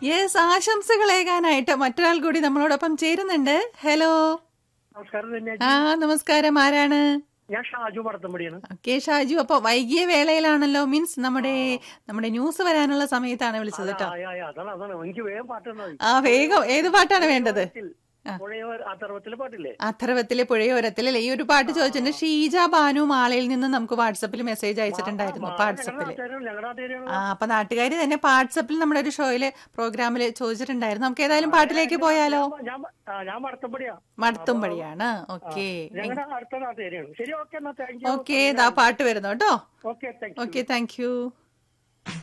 Yes ആശംസകളേകാനായിട്ട് മറ്റൊരാൾ കൂടി നമ്മളോടൊപ്പം ചേരുന്നുണ്ട് ഹലോ നമസ്കാരം തന്നെ ആ നമസ്കാരം ആരാണ് ഞാൻ ഷാജു പടത്തമ്പടിയാണ് ഓക്കെ ഷാജു അപ്പൊ വൈകിയ വേളയിലാണല്ലോ മീൻസ് നമ്മുടെ നമ്മുടെ ന്യൂസ് വരാനുള്ള സമയത്താണ് വിളിച്ചത് കേട്ടോ ആ, ആ, ആ, അതാണ് അതാണ് എനിക്ക് വേഗം പാട്ട് തന്നാ മതി. ആ വേഗം ഏത് പാട്ടാണ് വേണ്ടത് പുഴയോര അത്തർവത്തിലെ പാട്ടില്ലേ അഥർവത്തിലെ പുഴയോരത്തിലെ ഈ ഒരു പാട്ട് ചോദിച്ചിട്ടുണ്ട് ഷീജ ബാനു മാളയിൽ നിന്ന് നമുക്ക് വാട്സപ്പിൽ മെസ്സേജ് അയച്ചിട്ടുണ്ടായിരുന്നു വാട്സപ്പിൽ ഞങ്ങളുടെ നാട്ടുകാരാണ് ആ അപ്പൊ നാട്ടുകാര് തന്നെ വാട്സപ്പിൽ നമ്മുടെ ഒരു ഷോയില് പ്രോഗ്രാമില് ചോദിച്ചിട്ടുണ്ടായിരുന്നു നമുക്ക് ഏതായാലും പാട്ടിലേക്ക് പോയാലോ ഞാൻ ആ, ഞാൻ പടത്തമ്പടിയാ മടത്തുംപടിയാണ് ഓക്കെ ഞങ്ങളുടെ അടുത്ത നാട്ടുകാരാണ് ശരി ഓക്കെ എന്നാ താങ്ക് യു ഓക്കെ ഇതാ പാട്ട് വരുന്നു കേട്ടോ okay thank you okay thank U